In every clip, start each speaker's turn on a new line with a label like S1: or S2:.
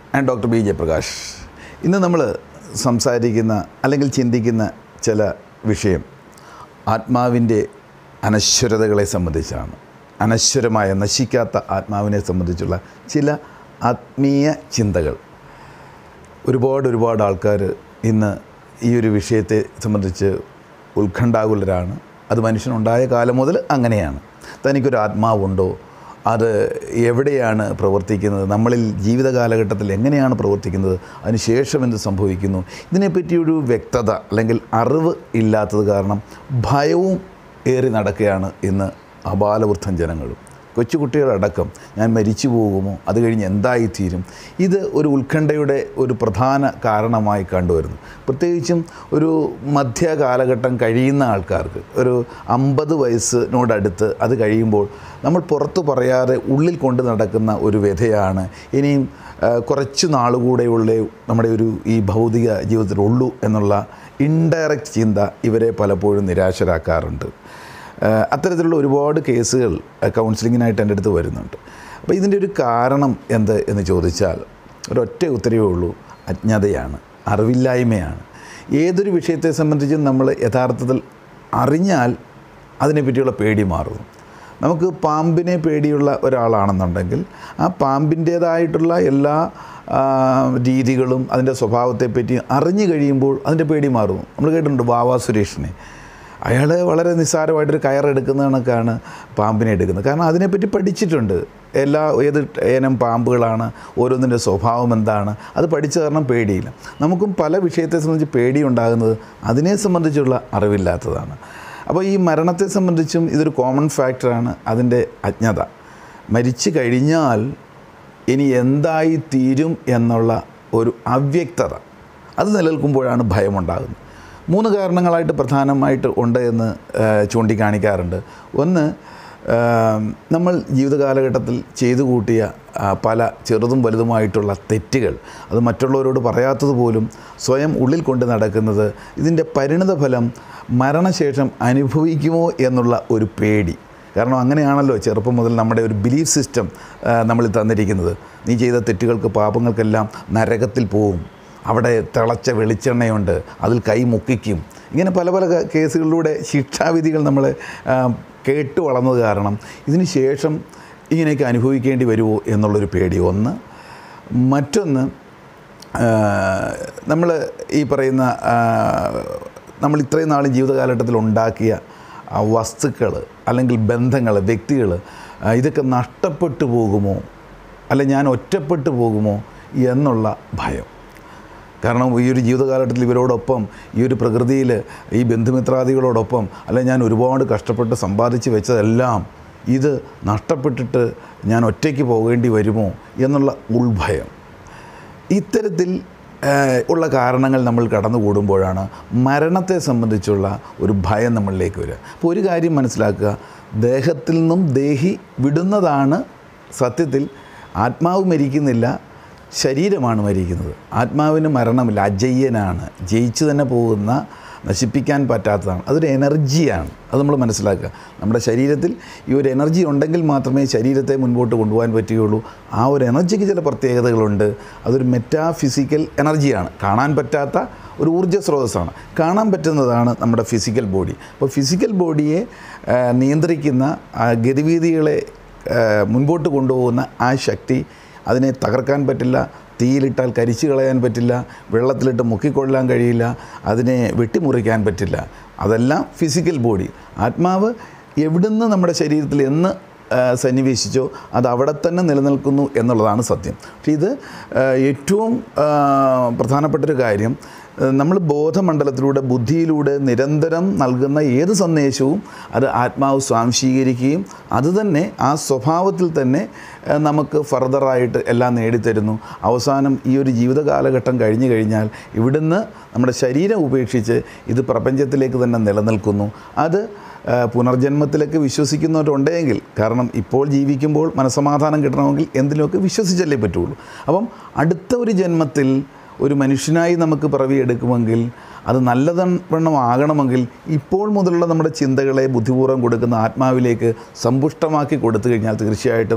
S1: ഞാൻ doctor B Jayaprakash ഇന്ന് നമ്മൾ സംസാരിക്കുന്ന അല്ലെങ്കിൽ ചിന്തിക്കുന്ന ചില വിഷയം ആത്മാവിൻ്റെ അനശ്വരതകളെ സംബന്ധിച്ചാണ് അനശ്വരമായ നശിക്കാത്ത ആത്മാവിനെ സംബന്ധിച്ചുള്ള ചില ആത്മീയ ചിന്തകൾ ഒരുപാട് ഒരുപാട് ആൾക്കാർ ഇന്ന് ഈ ഒരു വിഷയത്തെ സംബന്ധിച്ച് ഉത്കണ്ഠാകുലരാണ് അത് മനുഷ്യനുണ്ടായ കാലം മുതൽ അങ്ങനെയാണ് തനിക്കൊരു ആത്മാവുണ്ടോ അത് എവിടെയാണ് പ്രവർത്തിക്കുന്നത് നമ്മളിൽ ജീവിത കാലഘട്ടത്തിൽ എങ്ങനെയാണ് പ്രവർത്തിക്കുന്നത് അതിനുശേഷം എന്ത് സംഭവിക്കുന്നു ഇതിനെപ്പറ്റിയൊരു വ്യക്തത അല്ലെങ്കിൽ അറിവ് ഇല്ലാത്തത് കാരണം ഭയവും ഏറി നടക്കുകയാണ് ഇന്ന് അപാലവൃദ്ധം ജനങ്ങളും കൊച്ചുകുട്ടികളടക്കം ഞാൻ മരിച്ചു പോകുമോ അത് കഴിഞ്ഞ് എന്തായിത്തീരും ഇത് ഒരു ഉത്കണ്ഠയുടെ ഒരു പ്രധാന കാരണമായി കണ്ടുവരുന്നു പ്രത്യേകിച്ചും ഒരു മധ്യ കാലഘട്ടം കഴിയുന്ന ആൾക്കാർക്ക് ഒരു അമ്പത് വയസ്സിനോടടുത്ത് അത് കഴിയുമ്പോൾ നമ്മൾ പുറത്തു പറയാതെ ഉള്ളിൽ കൊണ്ട് നടക്കുന്ന ഒരു വ്യഥയാണ് ഇനിയും ആ, കുറച്ച് നാളുകൂടെയുള്ള നമ്മുടെ ഒരു ഈ ഭൗതിക ജീവിതത്തിലുള്ളൂ എന്നുള്ള ഇൻഡയറക്റ്റ് ചിന്ത ഇവരെ പലപ്പോഴും നിരാശരാക്കാറുണ്ട് ഏഹ് അത്തരത്തിലുള്ള ഒരുപാട് കേസുകൾ ഏഹ് കൗൺസിലിങ്ങിനായിട്ട് എൻ്റെ അടുത്ത് വരുന്നുണ്ട് അപ്പോൾ ഇതിൻ്റെ ഒരു കാരണം എന്ത് എന്ന് ചോദിച്ചാൽ ഒരൊറ്റ ഉത്തരവേ ഉള്ളൂ അജ്ഞതയാണ് അറിവില്ലായ്മയാണ് ഏതൊരു വിഷയത്തെ സംബന്ധിച്ചും നമ്മൾ യഥാർത്ഥത്തിൽ അറിഞ്ഞാൽ അതിനെപ്പറ്റിയുള്ള പേടി മാറുന്നു നമുക്ക് പാമ്പിനെ പേടിയുള്ള ഒരാളാണെന്നുണ്ടെങ്കിൽ ആ പാമ്പിൻ്റേതായിട്ടുള്ള എല്ലാ ആ, രീതികളും അതിൻ്റെ സ്വഭാവത്തെപ്പറ്റി അറിഞ്ഞു കഴിയുമ്പോൾ അതിൻ്റെ പേടി മാറുന്നു നമ്മൾ കേട്ടിട്ടുണ്ട് വാവാ സുരേഷിനെ അയാൾ വളരെ നിസ്സാരമായിട്ടൊരു കയറെടുക്കുന്ന കണക്കാണ് പാമ്പിനെ എടുക്കുന്നത് കാരണം അതിനെപ്പറ്റി പഠിച്ചിട്ടുണ്ട് എല്ലാ ഏത് ഏനം പാമ്പുകളാണ് ഓരോന്നിൻ്റെ സ്വഭാവം എന്താണ് അത് പഠിച്ച കാരണം പേടിയില്ല നമുക്കും പല വിഷയത്തെ സംബന്ധിച്ച് പേടിയുണ്ടാകുന്നത് അതിനെ സംബന്ധിച്ചുള്ള അറിവില്ലാത്തതാണ് അപ്പോൾ ഈ മരണത്തെ സംബന്ധിച്ചും ഇതൊരു കോമൺ ഫാക്ടറാണ് അതിൻ്റെ അജ്ഞത മരിച്ചു കഴിഞ്ഞാൽ ഇനി എന്തായി തീരും എന്നുള്ള ഒരു അവ്യക്തത അത് നിലനിൽക്കുമ്പോഴാണ് ഭയമുണ്ടാകുന്നത് മൂന്ന് കാരണങ്ങളായിട്ട് പ്രധാനമായിട്ട് ഉണ്ട് എന്ന് ആ, ചൂണ്ടിക്കാണിക്കാറുണ്ട് ഒന്ന് ആ, നമ്മൾ ജീവിത കാലഘട്ടത്തിൽ ചെയ്തു കൂട്ടിയ ആ, പല ചെറുതും വലുതുമായിട്ടുള്ള തെറ്റുകൾ അത് മറ്റുള്ളവരോട് പറയാത്തത് പോലും സ്വയം ഉള്ളിൽ കൊണ്ട് നടക്കുന്നത് ഇതിൻ്റെ പരിണിതഫലം മരണശേഷം അനുഭവിക്കുമോ എന്നുള്ള ഒരു പേടി കാരണം അങ്ങനെയാണല്ലോ ചെറുപ്പം മുതൽ നമ്മുടെ ഒരു ബിലീഫ് സിസ്റ്റം നമ്മൾ തന്നിരിക്കുന്നത് നീ ചെയ്ത തെറ്റുകൾക്ക് പാപങ്ങൾക്കെല്ലാം നരകത്തിൽ പോവും അവിടെ തിളച്ച വെളിച്ചെണ്ണയുണ്ട് അതിൽ കൈ മുക്കിക്കും ഇങ്ങനെ പല പല ക- കേസുകളിലൂടെ ശിക്ഷാവിധികൾ നമ്മൾ കേട്ട് വളർന്നത് കാരണം ഇതിന് ശേഷം ഇങ്ങനെയൊക്കെ അനുഭവിക്കേണ്ടി വരുമോ എന്നുള്ളൊരു പേടി ഒന്ന് മറ്റൊന്ന് നമ്മൾ ഈ പറയുന്ന ആ, നമ്മൾ ഇത്രയും നാൾ ജീവിതകാലഘട്ടത്തിൽ ഉണ്ടാക്കിയ വസ്തുക്കൾ അല്ലെങ്കിൽ ബന്ധങ്ങൾ വ്യക്തികൾ ഇതൊക്കെ നഷ്ടപ്പെട്ടു പോകുമോ അല്ല ഞാൻ ഒറ്റപ്പെട്ടു പോകുമോ എന്നുള്ള ഭയം കാരണം ഈ ഒരു ജീവിതകാലഘട്ടത്തിൽ ഇവരോടൊപ്പം ഈ ഒരു പ്രകൃതിയിൽ ഈ ബന്ധുമിത്രാദികളോടൊപ്പം അല്ല ഞാൻ ഒരുപാട് കഷ്ടപ്പെട്ട് സമ്പാദിച്ച് വെച്ചതെല്ലാം ഇത് നഷ്ടപ്പെട്ടിട്ട് ഞാൻ ഒറ്റയ്ക്ക് പോകേണ്ടി വരുമോ എന്നുള്ള ഉൾഭയം ഇത്തരത്തിൽ ഏഹ്, ഉള്ള കാരണങ്ങൾ നമ്മൾ കടന്നുകൂടുമ്പോഴാണ് മരണത്തെ സംബന്ധിച്ചുള്ള ഒരു ഭയം നമ്മളിലേക്ക് വരിക അപ്പോൾ ഒരു കാര്യം മനസ്സിലാക്കുക ദേഹത്തിൽ നിന്നും ദേഹി വിടുന്നതാണ് സത്യത്തിൽ ആത്മാവ് മരിക്കുന്നില്ല ശരീരമാണ് മരിക്കുന്നത് ആത്മാവിന് മരണമില്ല അജയ്യനാണ് ജയിച്ചു തന്നെ പോകുന്ന നശിപ്പിക്കാൻ പറ്റാത്തതാണ് അതൊരു എനർജിയാണ് അത് നമ്മൾ മനസ്സിലാക്കുക നമ്മുടെ ശരീരത്തിൽ ഈ ഒരു എനർജി ഉണ്ടെങ്കിൽ മാത്രമേ ശരീരത്തെ മുൻപോട്ട് കൊണ്ടുപോകാൻ പറ്റുകയുള്ളൂ ആ ഒരു എനർജിക്ക് ചില പ്രത്യേകതകളുണ്ട് അതൊരു മെറ്റാഫിസിക്കൽ എനർജിയാണ് കാണാൻ പറ്റാത്ത ഒരു ഊർജ്ജ സ്രോതസ്സാണ് കാണാൻ പറ്റുന്നതാണ് നമ്മുടെ ഫിസിക്കൽ ബോഡി അപ്പോൾ ഫിസിക്കൽ ബോഡിയെ ആ, നിയന്ത്രിക്കുന്ന ആ ഗതിവീതികളെ ആ, മുൻപോട്ട് കൊണ്ടുപോകുന്ന ആ ശക്തി അതിനെ തകർക്കാൻ പറ്റില്ല തീയിലിട്ടാൽ കരിച്ചു കളയാൻ പറ്റില്ല വെള്ളത്തിലിട്ട് മുക്കിക്കൊള്ളാൻ കഴിയില്ല അതിനെ വെട്ടിമുറിക്കാൻ പറ്റില്ല അതെല്ലാം ഫിസിക്കൽ ബോഡി ആത്മാവ് എവിടുന്ന് നമ്മുടെ ശരീരത്തിൽ എന്ന് ആ, സന്നിവേശിച്ചോ അത് അവിടെ തന്നെ നിലനിൽക്കുന്നു എന്നുള്ളതാണ് സത്യം പക്ഷേ ഇത് ആ, ഏറ്റവും ആ, പ്രധാനപ്പെട്ടൊരു കാര്യം നമ്മൾ ബോധമണ്ഡലത്തിലൂടെ ബുദ്ധിയിലൂടെ നിരന്തരം നൽകുന്ന ഏത് സന്ദേശവും അത് ആത്മാവ് സ്വാംശീകരിക്കുകയും അത് തന്നെ ആ സ്വഭാവത്തിൽ തന്നെ ഏഹ്, നമുക്ക് ഫർദറായിട്ട് എല്ലാം നേടിത്തരുന്നു അവസാനം ഈ ഒരു ജീവിത കാലഘട്ടം കഴിഞ്ഞു കഴിഞ്ഞാൽ ഇവിടുന്ന് നമ്മുടെ ശരീരം ഉപേക്ഷിച്ച് ഇത് പ്രപഞ്ചത്തിലേക്ക് തന്നെ നിലനിൽക്കുന്നു അത് ഏഹ്, പുനർജന്മത്തിലൊക്കെ വിശ്വസിക്കുന്നവരുണ്ടെങ്കിൽ കാരണം ഇപ്പോൾ ജീവിക്കുമ്പോൾ മനസമാധാനം കിട്ടണമെങ്കിൽ എന്തിലുമൊക്കെ വിശ്വസിച്ചല്ലേ പറ്റുള്ളൂ അപ്പം അടുത്ത ഒരു ജന്മത്തിൽ ഒരു മനുഷ്യനായി നമുക്ക് പിറവിയെടുക്കുമെങ്കിൽ അത് നല്ലതവണ്ണം ആകണമെങ്കിൽ ഇപ്പോൾ മുതലുള്ള നമ്മുടെ ചിന്തകളെ ബുദ്ധിപൂർവ്വം കൊടുക്കുന്ന ആത്മാവിലേക്ക് സമ്പുഷ്ടമാക്കി കൊടുത്തു കഴിഞ്ഞാൽ തീർച്ചയായിട്ടും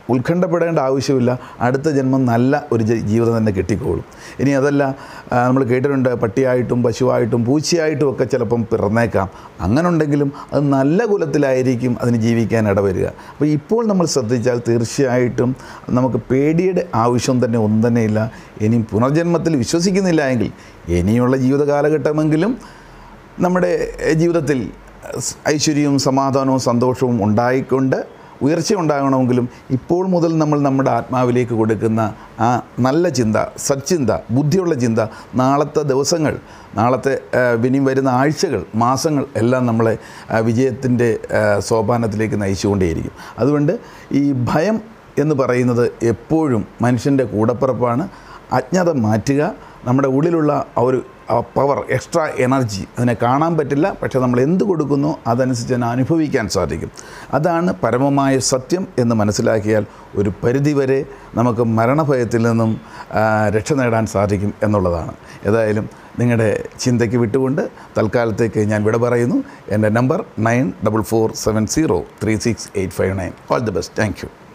S1: ഉത്കണ്ഠപ്പെടേണ്ട ആവശ്യമില്ല അടുത്ത ജന്മം നല്ല ഒരു ജ- ജീവിതം തന്നെ കിട്ടിക്കോളും ഇനി അതല്ല ആ, നമ്മൾ കേട്ടിട്ടുണ്ട് പട്ടിയായിട്ടും പശുവായിട്ടും പൂച്ചയായിട്ടും ഒക്കെ ചിലപ്പം പിറന്നേക്കാം അങ്ങനെ ഉണ്ടെങ്കിലും അത് നല്ല കുലത്തിലായിരിക്കും അതിന് ജീവിക്കാൻ ഇടവരിക അപ്പോൾ ഇപ്പോൾ നമ്മൾ ശ്രദ്ധിച്ചാൽ തീർച്ചയായിട്ടും നമുക്ക് പേടിയുടെ ആവശ്യം തന്നെ ഒന്നും തന്നെയില്ല ഇനിയും പുനർജന്മത്തിൽ വിശ്വസിക്കുന്നില്ല എങ്കിൽ ഇനിയുള്ള ജീവിത കാലഘട്ടമെങ്കിലും നമ്മുടെ ജീവിതത്തിൽ സ് ഐശ്വര്യവും സമാധാനവും സന്തോഷവും ഉണ്ടായിക്കൊണ്ട് ഉയർച്ച ഉണ്ടാകണമെങ്കിലും ഇപ്പോൾ മുതൽ നമ്മൾ നമ്മുടെ ആത്മാവിലേക്ക് കൊടുക്കുന്ന ആ നല്ല ചിന്ത സച്ചിന്ത ബുദ്ധിയുള്ള ചിന്ത നാളത്തെ ദിവസങ്ങൾ നാളത്തെ ആ, ഇനിയും വരുന്ന ആഴ്ചകൾ മാസങ്ങൾ എല്ലാം നമ്മളെ വിജയത്തിൻ്റെ സോപാനത്തിലേക്ക് നയിച്ചുകൊണ്ടേയിരിക്കും അതുകൊണ്ട് ഈ ഭയം എന്ന് പറയുന്നത് എപ്പോഴും മനുഷ്യൻ്റെ കൂടപ്പിറപ്പാണ് അജ്ഞത മാറ്റുക നമ്മുടെ ഉള്ളിലുള്ള ആ ഒരു പവർ എക്സ്ട്രാ എനർജി അതിനെ കാണാൻ പറ്റില്ല പക്ഷേ നമ്മൾ എന്ത് കൊടുക്കുന്നോ അതനുസരിച്ച് അതിനെ അനുഭവിക്കാൻ സാധിക്കും അതാണ് പരമമായ സത്യം എന്ന് മനസ്സിലാക്കിയാൽ ഒരു പരിധിവരെ നമുക്ക് മരണഭയത്തിൽ നിന്നും ആ, രക്ഷ നേടാൻ സാധിക്കും എന്നുള്ളതാണ് ഏതായാലും നിങ്ങളുടെ ചിന്തയ്ക്ക് വിട്ടുകൊണ്ട് തൽക്കാലത്തേക്ക് ഞാൻ വിട പറയുന്നു എൻ്റെ number nine double four seven zero three six eight five nine all the best thank U